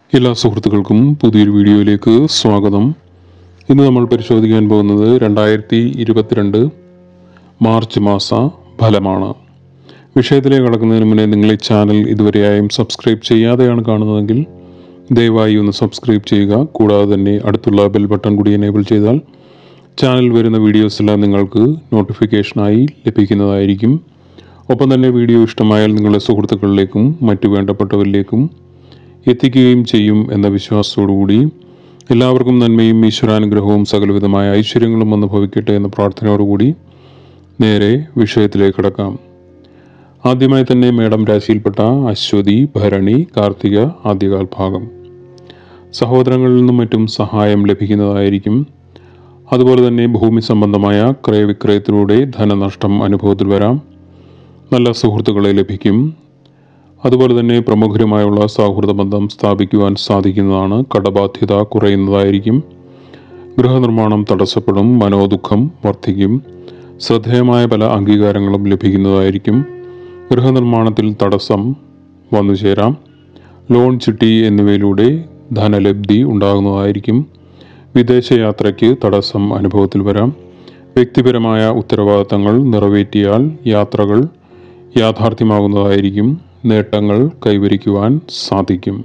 എല്ലാ സുഹൃത്തുക്കൾക്കും പുതിയൊരു വീഡിയോയിലേക്ക് സ്വാഗതം ഇന്ന് നമ്മൾ പരിശോധിക്കാൻ പോകുന്നത് രണ്ടായിരത്തി ഇരുപത്തിരണ്ട് മാർച്ച് മാസ ഫലമാണ് വിഷയത്തിലേക്ക് കടക്കുന്നതിന് മുന്നേ നിങ്ങൾ ഈ ചാനൽ ഇതുവരെയായും സബ്സ്ക്രൈബ് ചെയ്യാതെയാണ് കാണുന്നതെങ്കിൽ ദയവായി ഒന്ന് സബ്സ്ക്രൈബ് ചെയ്യുക കൂടാതെ തന്നെ അടുത്തുള്ള ബെൽ ബട്ടൺ കൂടി എനേബിൾ ചെയ്താൽ ചാനൽ വരുന്ന വീഡിയോസ് എല്ലാം നിങ്ങൾക്ക് നോട്ടിഫിക്കേഷനായി ലഭിക്കുന്നതായിരിക്കും ഒപ്പം തന്നെ വീഡിയോ ഇഷ്ടമായാൽ നിങ്ങളുടെ സുഹൃത്തുക്കളിലേക്കും മറ്റു വേണ്ടപ്പെട്ടവരിലേക്കും എത്തിക്കുകയും ചെയ്യും എന്ന വിശ്വാസത്തോടുകൂടി എല്ലാവർക്കും നന്മയും ഈശ്വരാനുഗ്രഹവും സകലവിധമായ ഐശ്വര്യങ്ങളും വന്ന് ഭവിക്കട്ടെ എന്ന പ്രാർത്ഥനയോടുകൂടി നേരെ വിഷയത്തിലേക്ക് കടക്കാം ആദ്യമായി തന്നെ മേടം രാശിയിൽപ്പെട്ട അശ്വതി ഭരണി കാർത്തിക ആദ്യകാൽ ഭാഗം സഹോദരങ്ങളിൽ നിന്നും മറ്റും സഹായം ലഭിക്കുന്നതായിരിക്കും അതുപോലെ തന്നെ ഭൂമി സംബന്ധമായ ക്രയവിക്രയത്തിലൂടെ ധനനഷ്ടം അനുഭവത്തിൽ വരാം നല്ല സുഹൃത്തുക്കളെ ലഭിക്കും അതുപോലെ തന്നെ പ്രമുഖരുമായുള്ള സൗഹൃദ ബന്ധം സ്ഥാപിക്കുവാൻ സാധിക്കുന്നതാണ് കടബാധ്യത കുറയുന്നതായിരിക്കും ഗൃഹനിർമ്മാണം തടസ്സപ്പെടും മനോദുഃഖം വർദ്ധിക്കും ശ്രദ്ധേയമായ പല അംഗീകാരങ്ങളും ലഭിക്കുന്നതായിരിക്കും ഗൃഹനിർമ്മാണത്തിൽ തടസ്സം വന്നു ചേരാം ലോൺ ചിട്ടി എന്നിവയിലൂടെ ധനലബ്ധി ഉണ്ടാകുന്നതായിരിക്കും വിദേശയാത്രയ്ക്ക് തടസ്സം അനുഭവത്തിൽ വരാം വ്യക്തിപരമായ ഉത്തരവാദിത്തങ്ങൾ നിറവേറ്റിയാൽ യാത്രകൾ യാഥാർത്ഥ്യമാകുന്നതായിരിക്കും നേട്ടങ്ങൾ കൈവരിക്കുവാൻ സാധിക്കും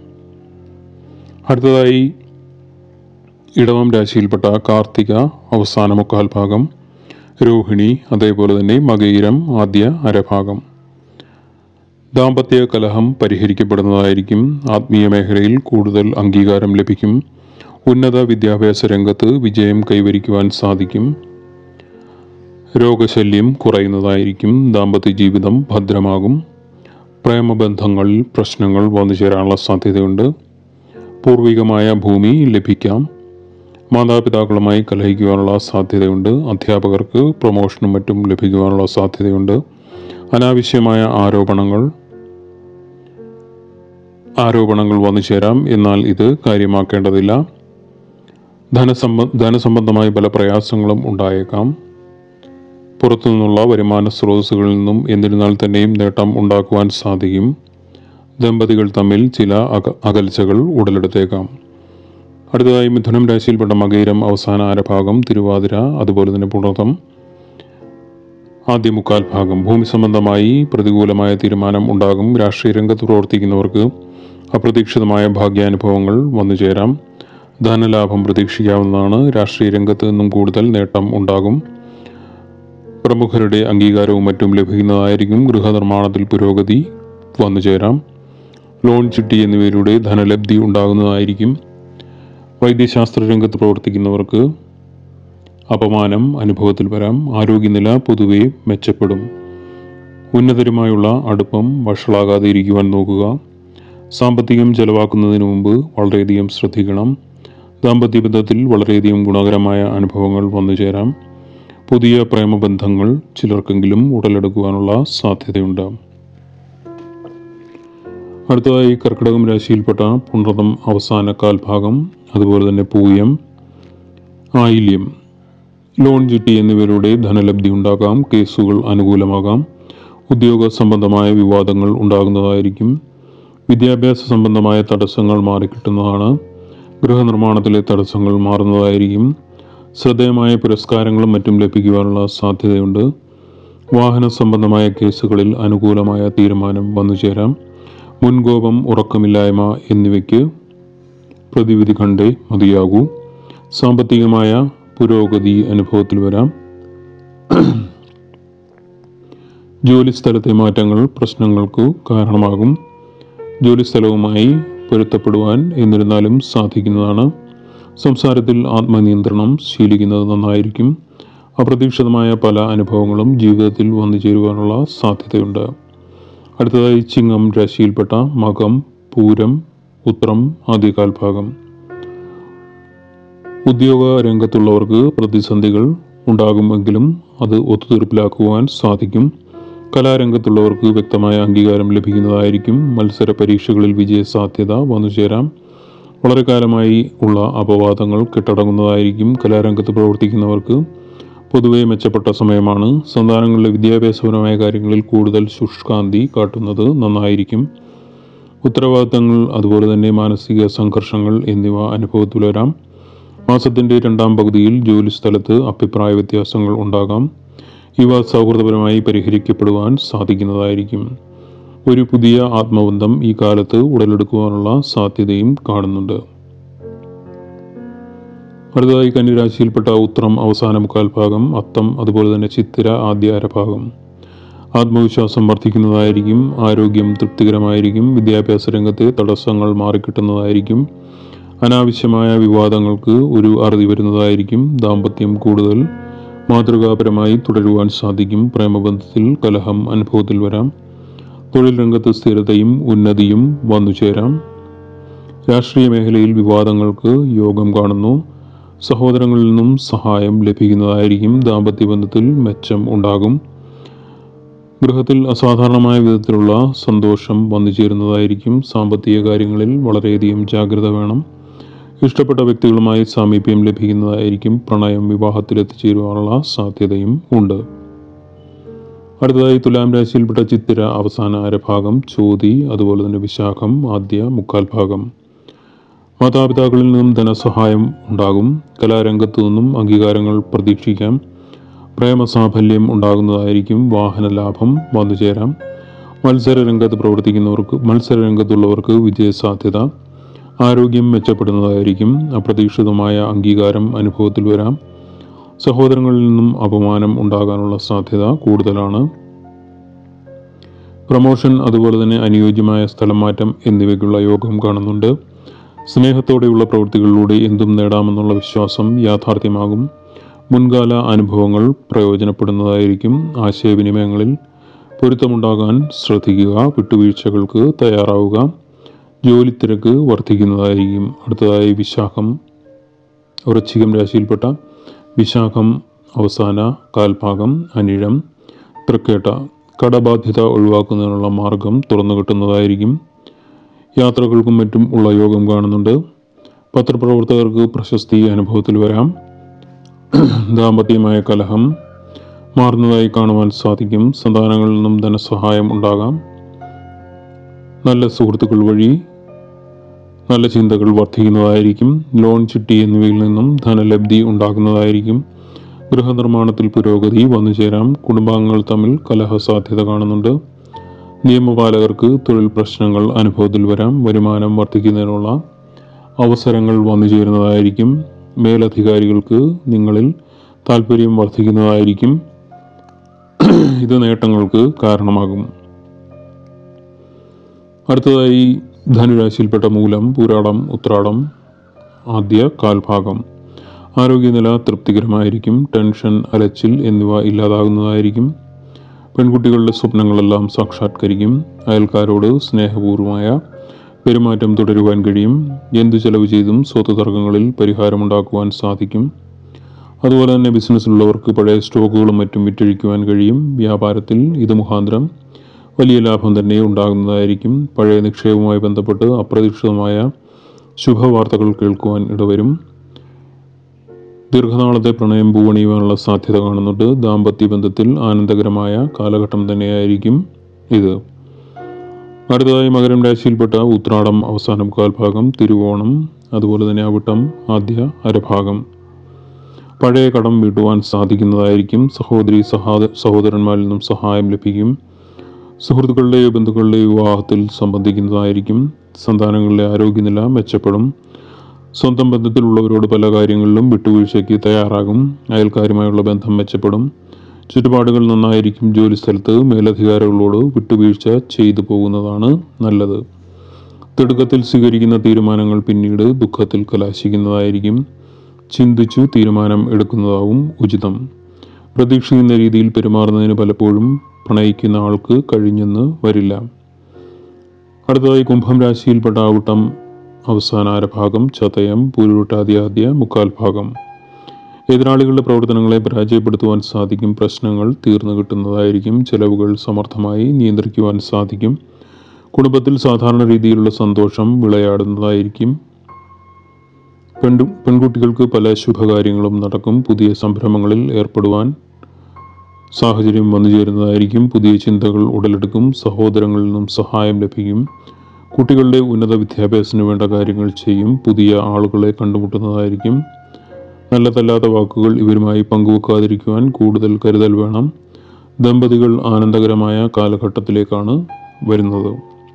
അടുത്തതായി ഇടവം രാശിയിൽപ്പെട്ട കാർത്തിക അവസാന മുക്കാൽ ഭാഗം രോഹിണി അതേപോലെ തന്നെ മകയിരം ആദ്യ അരഭാഗം ദാമ്പത്യ കലഹം പരിഹരിക്കപ്പെടുന്നതായിരിക്കും ആത്മീയ മേഖലയിൽ കൂടുതൽ അംഗീകാരം ലഭിക്കും ഉന്നത വിദ്യാഭ്യാസ രംഗത്ത് വിജയം കൈവരിക്കുവാൻ സാധിക്കും രോഗശല്യം കുറയുന്നതായിരിക്കും ദാമ്പത്യ ജീവിതം ഭദ്രമാകും പ്രേമബന്ധങ്ങളിൽ പ്രശ്നങ്ങൾ വന്നു ചേരാനുള്ള സാധ്യതയുണ്ട് പൂർവികമായ ഭൂമി ലഭിക്കാം മാതാപിതാക്കളുമായി കലഹിക്കുവാനുള്ള സാധ്യതയുണ്ട് അധ്യാപകർക്ക് പ്രൊമോഷനും മറ്റും ലഭിക്കുവാനുള്ള സാധ്യതയുണ്ട് അനാവശ്യമായ ആരോപണങ്ങൾ ആരോപണങ്ങൾ വന്നു ചേരാം എന്നാൽ ഇത് കാര്യമാക്കേണ്ടതില്ല ധനസംബ ധനസംബന്ധമായ പല പ്രയാസങ്ങളും ഉണ്ടായേക്കാം പുറത്തുനിന്നുള്ള വരുമാന സ്രോതസ്സുകളിൽ നിന്നും എന്നിരുന്നാൽ തന്നെയും നേട്ടം ഉണ്ടാക്കുവാൻ സാധിക്കും ദമ്പതികൾ തമ്മിൽ ചില അക അകൽച്ചകൾ ഉടലെടുത്തേക്കാം അടുത്തതായി മിഥുനം രാശിയിൽപ്പെട്ട മകയിരം അവസാന അരഭാഗം തിരുവാതിര അതുപോലെ തന്നെ പുണർത്തം ആദ്യ മുക്കാൽ ഭാഗം ഭൂമി സംബന്ധമായി പ്രതികൂലമായ തീരുമാനം ഉണ്ടാകും രാഷ്ട്രീയ രംഗത്ത് പ്രവർത്തിക്കുന്നവർക്ക് അപ്രതീക്ഷിതമായ ഭാഗ്യാനുഭവങ്ങൾ വന്നു ചേരാം ധനലാഭം പ്രതീക്ഷിക്കാവുന്നതാണ് രാഷ്ട്രീയ രംഗത്ത് നിന്നും കൂടുതൽ നേട്ടം ഉണ്ടാകും പ്രമുഖരുടെ അംഗീകാരവും മറ്റും ലഭിക്കുന്നതായിരിക്കും ഗൃഹനിർമ്മാണത്തിൽ പുരോഗതി വന്നു ചേരാം ലോൺ ചിട്ടി എന്നിവയിലൂടെ ധനലബ്ധി ഉണ്ടാകുന്നതായിരിക്കും വൈദ്യശാസ്ത്ര രംഗത്ത് പ്രവർത്തിക്കുന്നവർക്ക് അപമാനം അനുഭവത്തിൽ വരാം ആരോഗ്യനില പൊതുവെ മെച്ചപ്പെടും ഉന്നതരുമായുള്ള അടുപ്പം വഷളാകാതെ ഇരിക്കുവാൻ നോക്കുക സാമ്പത്തികം ചെലവാക്കുന്നതിന് മുമ്പ് വളരെയധികം ശ്രദ്ധിക്കണം ദാമ്പത്യ ബന്ധത്തിൽ വളരെയധികം ഗുണകരമായ അനുഭവങ്ങൾ വന്നു ചേരാം പുതിയ പ്രേമബന്ധങ്ങൾ ചിലർക്കെങ്കിലും ഉടലെടുക്കുവാനുള്ള സാധ്യതയുണ്ട് അടുത്തതായി കർക്കിടകം രാശിയിൽപ്പെട്ട പുണർതം അവസാന കാൽഭാഗം അതുപോലെ തന്നെ പൂയം ആയില്യം ലോൺ ചിട്ടി എന്നിവയിലൂടെ ധനലബ്ധി ഉണ്ടാകാം കേസുകൾ അനുകൂലമാകാം ഉദ്യോഗ സംബന്ധമായ വിവാദങ്ങൾ ഉണ്ടാകുന്നതായിരിക്കും വിദ്യാഭ്യാസ സംബന്ധമായ തടസ്സങ്ങൾ മാറിക്കിട്ടുന്നതാണ് ഗൃഹനിർമ്മാണത്തിലെ തടസ്സങ്ങൾ മാറുന്നതായിരിക്കും ശ്രദ്ധേയമായ പുരസ്കാരങ്ങളും മറ്റും ലഭിക്കുവാനുള്ള സാധ്യതയുണ്ട് വാഹന സംബന്ധമായ കേസുകളിൽ അനുകൂലമായ തീരുമാനം വന്നു ചേരാം മുൻകോപം ഉറക്കമില്ലായ്മ എന്നിവയ്ക്ക് പ്രതിവിധി കണ്ടേ മതിയാകൂ സാമ്പത്തികമായ പുരോഗതി അനുഭവത്തിൽ വരാം ജോലിസ്ഥലത്തെ മാറ്റങ്ങൾ പ്രശ്നങ്ങൾക്ക് കാരണമാകും ജോലിസ്ഥലവുമായി പൊരുത്തപ്പെടുവാൻ എന്നിരുന്നാലും സാധിക്കുന്നതാണ് സംസാരത്തിൽ ആത്മനിയന്ത്രണം ശീലിക്കുന്നത് നന്നായിരിക്കും അപ്രതീക്ഷിതമായ പല അനുഭവങ്ങളും ജീവിതത്തിൽ വന്നു ചേരുവാനുള്ള സാധ്യതയുണ്ട് അടുത്തതായി ചിങ്ങം രാശിയിൽപ്പെട്ട മകം പൂരം ഉത്രം ആദ്യകാൽ ഭാഗം ഉദ്യോഗ രംഗത്തുള്ളവർക്ക് പ്രതിസന്ധികൾ ഉണ്ടാകുമെങ്കിലും അത് ഒത്തുതീർപ്പിലാക്കുവാൻ സാധിക്കും കലാരംഗത്തുള്ളവർക്ക് വ്യക്തമായ അംഗീകാരം ലഭിക്കുന്നതായിരിക്കും മത്സര പരീക്ഷകളിൽ വിജയ സാധ്യത വന്നു ചേരാം വളരെ കാലമായി ഉള്ള അപവാദങ്ങൾ കെട്ടടങ്ങുന്നതായിരിക്കും കലാരംഗത്ത് പ്രവർത്തിക്കുന്നവർക്ക് പൊതുവെ മെച്ചപ്പെട്ട സമയമാണ് സന്താനങ്ങളുടെ വിദ്യാഭ്യാസപരമായ കാര്യങ്ങളിൽ കൂടുതൽ ശുഷ്കാന്തി കാട്ടുന്നത് നന്നായിരിക്കും ഉത്തരവാദിത്തങ്ങൾ അതുപോലെ തന്നെ മാനസിക സംഘർഷങ്ങൾ എന്നിവ അനുഭവത്തിൽ വരാം മാസത്തിൻ്റെ രണ്ടാം പകുതിയിൽ ജോലി സ്ഥലത്ത് അഭിപ്രായ വ്യത്യാസങ്ങൾ ഉണ്ടാകാം ഇവ സൗഹൃദപരമായി പരിഹരിക്കപ്പെടുവാൻ സാധിക്കുന്നതായിരിക്കും ഒരു പുതിയ ആത്മബന്ധം ഈ കാലത്ത് ഉടലെടുക്കുവാനുള്ള സാധ്യതയും കാണുന്നുണ്ട് അടുത്തതായി കന്നിരാശിയിൽപ്പെട്ട ഉത്രം അവസാന മുക്കാൽ ഭാഗം അത്തം അതുപോലെ തന്നെ ചിത്തിര ആദ്യ അരഭാഗം ആത്മവിശ്വാസം വർദ്ധിക്കുന്നതായിരിക്കും ആരോഗ്യം തൃപ്തികരമായിരിക്കും വിദ്യാഭ്യാസ രംഗത്തെ തടസ്സങ്ങൾ മാറിക്കിട്ടുന്നതായിരിക്കും അനാവശ്യമായ വിവാദങ്ങൾക്ക് ഒരു അറുതി വരുന്നതായിരിക്കും ദാമ്പത്യം കൂടുതൽ മാതൃകാപരമായി തുടരുവാൻ സാധിക്കും പ്രേമബന്ധത്തിൽ കലഹം അനുഭവത്തിൽ വരാം തൊഴിൽ രംഗത്ത് സ്ഥിരതയും ഉന്നതിയും വന്നു ചേരാം രാഷ്ട്രീയ മേഖലയിൽ വിവാദങ്ങൾക്ക് യോഗം കാണുന്നു സഹോദരങ്ങളിൽ നിന്നും സഹായം ലഭിക്കുന്നതായിരിക്കും ദാമ്പത്യ ബന്ധത്തിൽ മെച്ചം ഉണ്ടാകും ഗൃഹത്തിൽ അസാധാരണമായ വിധത്തിലുള്ള സന്തോഷം വന്നു ചേരുന്നതായിരിക്കും സാമ്പത്തിക കാര്യങ്ങളിൽ വളരെയധികം ജാഗ്രത വേണം ഇഷ്ടപ്പെട്ട വ്യക്തികളുമായി സാമീപ്യം ലഭിക്കുന്നതായിരിക്കും പ്രണയം വിവാഹത്തിൽ എത്തിച്ചേരുവാനുള്ള സാധ്യതയും ഉണ്ട് അടുത്തതായി തുലാം രാശിയിൽപ്പെട്ട ചിത്തിര അവസാന അരഭാഗം ചോതി അതുപോലെ തന്നെ വിശാഖം ആദ്യ മുക്കാൽ ഭാഗം മാതാപിതാക്കളിൽ നിന്നും ധനസഹായം ഉണ്ടാകും കലാരംഗത്തു നിന്നും അംഗീകാരങ്ങൾ പ്രതീക്ഷിക്കാം പ്രേമസാഫല്യം ഉണ്ടാകുന്നതായിരിക്കും വാഹന ലാഭം വന്നു ചേരാം മത്സര രംഗത്ത് പ്രവർത്തിക്കുന്നവർക്ക് മത്സര രംഗത്തുള്ളവർക്ക് വിജയസാധ്യത ആരോഗ്യം മെച്ചപ്പെടുന്നതായിരിക്കും അപ്രതീക്ഷിതമായ അംഗീകാരം അനുഭവത്തിൽ വരാം സഹോദരങ്ങളിൽ നിന്നും അപമാനം ഉണ്ടാകാനുള്ള സാധ്യത കൂടുതലാണ് പ്രമോഷൻ അതുപോലെ തന്നെ അനുയോജ്യമായ സ്ഥലം മാറ്റം എന്നിവയ്ക്കുള്ള യോഗം കാണുന്നുണ്ട് സ്നേഹത്തോടെയുള്ള പ്രവൃത്തികളിലൂടെ എന്തും നേടാമെന്നുള്ള വിശ്വാസം യാഥാർത്ഥ്യമാകും മുൻകാല അനുഭവങ്ങൾ പ്രയോജനപ്പെടുന്നതായിരിക്കും ആശയവിനിമയങ്ങളിൽ പൊരുത്തമുണ്ടാകാൻ ശ്രദ്ധിക്കുക വിട്ടുവീഴ്ചകൾക്ക് തയ്യാറാവുക ജോലി തിരക്ക് വർദ്ധിക്കുന്നതായിരിക്കും അടുത്തതായി വിശാഖം വൃശ്ചികം രാശിയിൽപ്പെട്ട വിശാഖം അവസാന കാൽഭാഗം അനിഴം തൃക്കേട്ട കടബാധ്യത ഒഴിവാക്കുന്നതിനുള്ള മാർഗം തുറന്നു കിട്ടുന്നതായിരിക്കും യാത്രകൾക്കും മറ്റും ഉള്ള യോഗം കാണുന്നുണ്ട് പത്രപ്രവർത്തകർക്ക് പ്രശസ്തി അനുഭവത്തിൽ വരാം ദാമ്പത്യമായ കലഹം മാറുന്നതായി കാണുവാൻ സാധിക്കും സന്താനങ്ങളിൽ നിന്നും ധനസഹായം ഉണ്ടാകാം നല്ല സുഹൃത്തുക്കൾ വഴി നല്ല ചിന്തകൾ വർദ്ധിക്കുന്നതായിരിക്കും ലോൺ ചിട്ടി എന്നിവയിൽ നിന്നും ധനലബ്ധി ഉണ്ടാകുന്നതായിരിക്കും ഗൃഹനിർമ്മാണത്തിൽ പുരോഗതി വന്നു ചേരാം കുടുംബാംഗങ്ങൾ തമ്മിൽ കലഹ സാധ്യത കാണുന്നുണ്ട് നിയമപാലകർക്ക് തൊഴിൽ പ്രശ്നങ്ങൾ അനുഭവത്തിൽ വരാം വരുമാനം വർദ്ധിക്കുന്നതിനുള്ള അവസരങ്ങൾ വന്നു ചേരുന്നതായിരിക്കും മേലധികാരികൾക്ക് നിങ്ങളിൽ താല്പര്യം വർദ്ധിക്കുന്നതായിരിക്കും ഇത് നേട്ടങ്ങൾക്ക് കാരണമാകും അടുത്തതായി ധനുരാശിയിൽപ്പെട്ട മൂലം പൂരാടം ഉത്രാടം ആദ്യ കാൽഭാഗം ആരോഗ്യനില തൃപ്തികരമായിരിക്കും ടെൻഷൻ അലച്ചിൽ എന്നിവ ഇല്ലാതാകുന്നതായിരിക്കും പെൺകുട്ടികളുടെ സ്വപ്നങ്ങളെല്ലാം സാക്ഷാത്കരിക്കും അയൽക്കാരോട് സ്നേഹപൂർവമായ പെരുമാറ്റം തുടരുവാൻ കഴിയും എന്തു ചെലവ് ചെയ്തും സ്വത്ത് തർക്കങ്ങളിൽ പരിഹാരമുണ്ടാക്കുവാൻ സാധിക്കും അതുപോലെ തന്നെ ബിസിനസ്സിലുള്ളവർക്ക് പഴയ സ്റ്റോക്കുകളും മറ്റും വിറ്റഴിക്കുവാൻ കഴിയും വ്യാപാരത്തിൽ ഇത് മുഖാന്തരം വലിയ ലാഭം തന്നെ ഉണ്ടാകുന്നതായിരിക്കും പഴയ നിക്ഷേപവുമായി ബന്ധപ്പെട്ട് അപ്രതീക്ഷിതമായ ശുഭവാർത്തകൾ കേൾക്കുവാൻ ഇടവരും ദീർഘനാളത്തെ പ്രണയം പൂവണിയുവാനുള്ള സാധ്യത കാണുന്നുണ്ട് ദാമ്പത്യ ബന്ധത്തിൽ ആനന്ദകരമായ കാലഘട്ടം തന്നെയായിരിക്കും ഇത് അടുത്തതായി മകരം രാശിയിൽപ്പെട്ട ഉത്രാടം അവസാനം കാൽഭാഗം തിരുവോണം അതുപോലെ തന്നെ അവിട്ടം ആദ്യ അരഭാഗം പഴയ കടം വീട്ടുവാൻ സാധിക്കുന്നതായിരിക്കും സഹോദരി സഹാദ സഹോദരന്മാരിൽ നിന്നും സഹായം ലഭിക്കും സുഹൃത്തുക്കളുടെയോ ബന്ധുക്കളുടെയോ വിവാഹത്തിൽ സംബന്ധിക്കുന്നതായിരിക്കും സന്താനങ്ങളുടെ ആരോഗ്യനില മെച്ചപ്പെടും സ്വന്തം ബന്ധത്തിലുള്ളവരോട് പല കാര്യങ്ങളിലും വിട്ടുവീഴ്ചയ്ക്ക് തയ്യാറാകും അയൽക്കാരുമായുള്ള ബന്ധം മെച്ചപ്പെടും ചുറ്റുപാടുകൾ നന്നായിരിക്കും ജോലി സ്ഥലത്ത് മേലധികാരികളോട് വിട്ടുവീഴ്ച ചെയ്തു പോകുന്നതാണ് നല്ലത് തിടുക്കത്തിൽ സ്വീകരിക്കുന്ന തീരുമാനങ്ങൾ പിന്നീട് ദുഃഖത്തിൽ കലാശിക്കുന്നതായിരിക്കും ചിന്തിച്ചു തീരുമാനം എടുക്കുന്നതാവും ഉചിതം പ്രതീക്ഷിക്കുന്ന രീതിയിൽ പെരുമാറുന്നതിന് പലപ്പോഴും പ്രണയിക്കുന്ന ആൾക്ക് കഴിഞ്ഞെന്ന് വരില്ല അടുത്തതായി കുംഭം രാശിയിൽപ്പെട്ട ആവട്ടം അവസാന ഭാഗം ചതയം പൂരുട്ടാദ്യാദ്യ മുക്കാൽ ഭാഗം എതിരാളികളുടെ പ്രവർത്തനങ്ങളെ പരാജയപ്പെടുത്തുവാൻ സാധിക്കും പ്രശ്നങ്ങൾ തീർന്നു കിട്ടുന്നതായിരിക്കും ചെലവുകൾ സമർത്ഥമായി നിയന്ത്രിക്കുവാൻ സാധിക്കും കുടുംബത്തിൽ സാധാരണ രീതിയിലുള്ള സന്തോഷം വിളയാടുന്നതായിരിക്കും പെണ്ടു പെൺകുട്ടികൾക്ക് പല ശുഭകാര്യങ്ങളും നടക്കും പുതിയ സംരംഭങ്ങളിൽ ഏർപ്പെടുവാൻ സാഹചര്യം വന്നു ചേരുന്നതായിരിക്കും പുതിയ ചിന്തകൾ ഉടലെടുക്കും സഹോദരങ്ങളിൽ നിന്നും സഹായം ലഭിക്കും കുട്ടികളുടെ ഉന്നത വിദ്യാഭ്യാസത്തിന് വേണ്ട കാര്യങ്ങൾ ചെയ്യും പുതിയ ആളുകളെ കണ്ടുമുട്ടുന്നതായിരിക്കും നല്ലതല്ലാത്ത വാക്കുകൾ ഇവരുമായി പങ്കുവെക്കാതിരിക്കുവാൻ കൂടുതൽ കരുതൽ വേണം ദമ്പതികൾ ആനന്ദകരമായ കാലഘട്ടത്തിലേക്കാണ് വരുന്നത്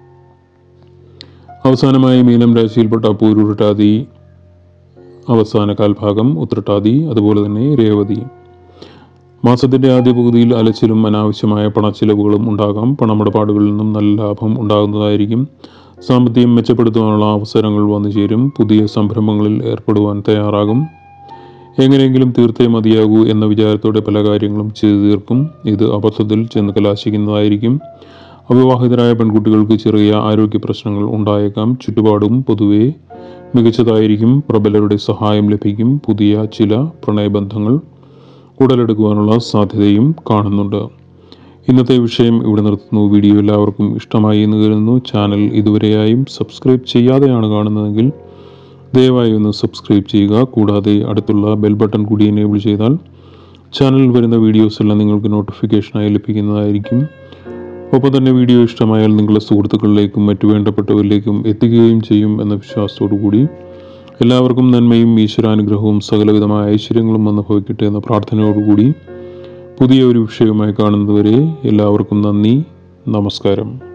അവസാനമായി മീനം രാശിയിൽപ്പെട്ട പൂരുരുട്ടാതി അവസാന കാൽഭാഗം ഉത്രട്ടാതി അതുപോലെ തന്നെ രേവതി മാസത്തിന്റെ ആദ്യ പകുതിയിൽ അലച്ചിലും അനാവശ്യമായ പണച്ചിലവുകളും ഉണ്ടാകാം പണമിടപാടുകളിൽ നിന്നും നല്ല ലാഭം ഉണ്ടാകുന്നതായിരിക്കും സാമ്പത്തികം മെച്ചപ്പെടുത്തുവാനുള്ള അവസരങ്ങൾ വന്നു ചേരും പുതിയ സംരംഭങ്ങളിൽ ഏർപ്പെടുവാൻ തയ്യാറാകും എങ്ങനെയെങ്കിലും തീർത്തേ മതിയാകൂ എന്ന വിചാരത്തോടെ പല കാര്യങ്ങളും ചെയ്തു തീർക്കും ഇത് അബദ്ധത്തിൽ ചെന്ന് കലാശിക്കുന്നതായിരിക്കും അവിവാഹിതരായ പെൺകുട്ടികൾക്ക് ചെറിയ ആരോഗ്യ പ്രശ്നങ്ങൾ ഉണ്ടായേക്കാം ചുറ്റുപാടും പൊതുവെ മികച്ചതായിരിക്കും പ്രബലരുടെ സഹായം ലഭിക്കും പുതിയ ചില പ്രണയബന്ധങ്ങൾ ഉടലെടുക്കുവാനുള്ള സാധ്യതയും കാണുന്നുണ്ട് ഇന്നത്തെ വിഷയം ഇവിടെ നിർത്തുന്നു വീഡിയോ എല്ലാവർക്കും ഇഷ്ടമായി എന്ന് കരുതുന്നു ചാനൽ ഇതുവരെയായും സബ്സ്ക്രൈബ് ചെയ്യാതെയാണ് കാണുന്നതെങ്കിൽ ദയവായി ഒന്ന് സബ്സ്ക്രൈബ് ചെയ്യുക കൂടാതെ അടുത്തുള്ള ബെൽ ബട്ടൺ കൂടി എനേബിൾ ചെയ്താൽ ചാനലിൽ വരുന്ന വീഡിയോസ് എല്ലാം നിങ്ങൾക്ക് നോട്ടിഫിക്കേഷനായി ലഭിക്കുന്നതായിരിക്കും ഒപ്പം തന്നെ വീഡിയോ ഇഷ്ടമായാൽ നിങ്ങളുടെ സുഹൃത്തുക്കളിലേക്കും മറ്റു വേണ്ടപ്പെട്ടവരിലേക്കും എത്തിക്കുകയും ചെയ്യും എന്ന വിശ്വാസത്തോടു കൂടി എല്ലാവർക്കും നന്മയും ഈശ്വരാനുഗ്രഹവും സകലവിധമായ ഐശ്വര്യങ്ങളും അനുഭവിക്കട്ടെ എന്ന പ്രാർത്ഥനയോടുകൂടി പുതിയ ഒരു വിഷയവുമായി കാണുന്നതുവരെ എല്ലാവർക്കും നന്ദി നമസ്കാരം